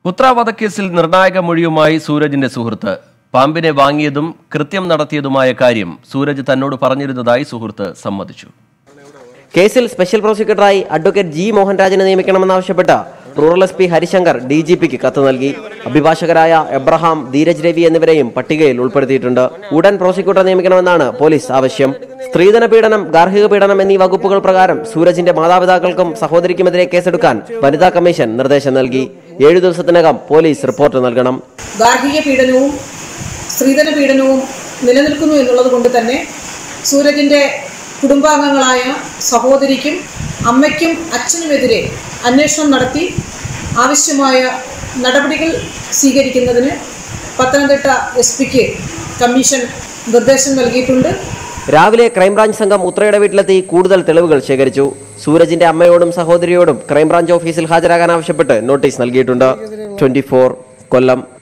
ഉത്ര വധക്കേസിൽ നിർണായക മൊഴിയുമായി സൂരജിന്റെ സുഹൃത്ത് പാമ്പിനെ വാങ്ങിയതും കൃത്യം നടത്തിയതുമായ കാര്യം സൂരജ് തന്നോട് പറഞ്ഞിരുന്നതായി സുഹൃത്ത് സമ്മതിച്ചു കേസിൽ സ്പെഷ്യൽ പ്രോസിക്യൂട്ടറായി അഡ്വക്കേറ്റ് ജി മോഹൻരാജിനെ നിയമിക്കണമെന്നാവശ്യപ്പെട്ട് rural S P Harishankar D G പിക്ക് കത്ത് നൽകി അഭിഭാഷകരായ എബ്രഹാം ധീരജ് രവി എന്നിവരെയും പട്ടികയിൽ ഉൾപ്പെടുത്തിയിട്ടുണ്ട് ഉടൻ പ്രോസിക്യൂട്ടർ നിയമിക്കണമെന്നാണ് പോലീസ് ആവശ്യം സ്ത്രീധന പീഡനം ഗാർഹിക പീഡനം എന്നീ വകുപ്പുകൾ പ്രകാരം സൂരജിന്റെ മാതാപിതാക്കൾക്കും സഹോദരിക്കുമെതിരെ കേസെടുക്കാൻ വനിതാ കമ്മീഷൻ നിർദ്ദേശം നൽകി ഏഴു ദിവസത്തിനകം പോലീസ് റിപ്പോർട്ട് നൽകണം ഗാർഹിക പീഡനവും സ്ത്രീധന പീഡനവും നിലനിൽക്കുന്നു എന്നുള്ളത് കൊണ്ട് തന്നെ സൂരജിൻ്റെ കുടുംബാംഗങ്ങളായ സഹോദരിക്കും അമ്മയ്ക്കും അച്ഛനുമെതിരെ അന്വേഷണം നടത്തി ആവശ്യമായ നടപടികൾ സ്വീകരിക്കുന്നതിന് പത്തനംതിട്ട എസ് പിക്ക് കമ്മീഷൻ നിർദ്ദേശം നൽകിയിട്ടുണ്ട് രാവിലെ ക്രൈംബ്രാഞ്ച് സംഘം ഉത്രയുടെ വീട്ടിലെത്തി കൂടുതൽ തെളിവുകൾ ശേഖരിച്ചു സൂരജിന്റെ അമ്മയോടും സഹോദരിയോടും ക്രൈംബ്രാഞ്ച് ഓഫീസിൽ ഹാജരാകാൻ ആവശ്യപ്പെട്ട് നോട്ടീസ് നൽകിയിട്ടുണ്ട് ട്വന്റി കൊല്ലം